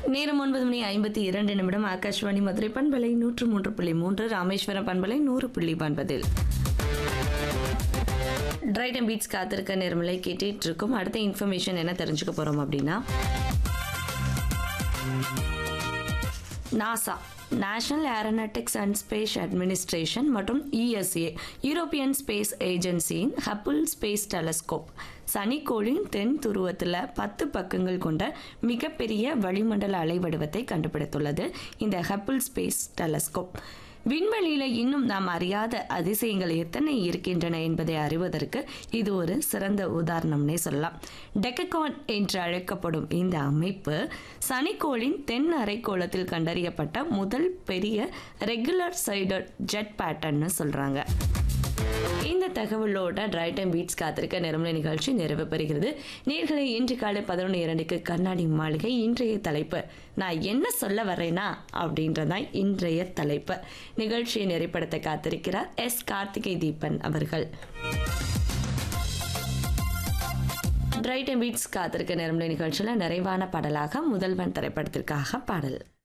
நேரம் ஒன்பது மணி ஐம்பத்தி இரண்டு நிமிடம் ஆகாஷ்வாணி மதுரை பண்பலை நூற்று மூன்று புள்ளி மூன்று ராமேஸ்வரம் பண்பலை நூறு புள்ளி ஒன்பதில் ட்ரைட் அண்ட் பீட்ஸ் காத்திருக்க நேர்மலை கேட்டுட்டு இருக்கும் அடுத்த இன்ஃபர்மேஷன் என்ன தெரிஞ்சுக்க போறோம் அப்படின்னா NASA National Aeronautics and Space Administration மற்றும் இஎஸ்ஏ யூரோப்பியன் ஸ்பேஸ் ஏஜென்சியின் ஹப்பிள் ஸ்பேஸ் டெலஸ்கோப் சனிக்கோளின் தென் துருவத்தில் பத்து பக்கங்கள் கொண்ட மிகப்பெரிய வளிமண்டல அலைவடிவத்தை கண்டுபிடித்துள்ளது இந்த ஹப்பிள் ஸ்பேஸ் டெலஸ்கோப் விண்வெளியில இன்னும் நாம் அறியாத அதிசயங்கள் எத்தனை இருக்கின்றன என்பதை அறிவதற்கு இது ஒரு சிறந்த உதாரணம்னே சொல்லலாம் டெக்ககான் என்று அழைக்கப்படும் இந்த அமைப்பு சனிக்கோளின் தென் அரைக்கோளத்தில் கண்டறியப்பட்ட முதல் பெரிய ரெகுலர் சைடட் ஜெட் பேட்டர்ன்னு சொல்றாங்க இந்த தகவலோட ரைட் அண்ட் பீட்ஸ் காத்திருக்க நிறமலை நிகழ்ச்சி நிறைவு பெறுகிறது நேர்களை இன்று காலை பதினொன்று இரண்டுக்கு கண்ணாடி மாளிகை இன்றைய தலைப்பு நான் என்ன சொல்ல வரேனா அப்படின்றதான் இன்றைய தலைப்பு நிகழ்ச்சியை நெறிப்படுத்த காத்திருக்கிறார் எஸ் கார்த்திகை தீபன் அவர்கள் ரைட் அண்ட் பீட்ஸ் காத்திருக்க நிறமலை நிகழ்ச்சியில் நிறைவான பாடலாக முதல்வன் திரைப்படத்திற்காக பாடல்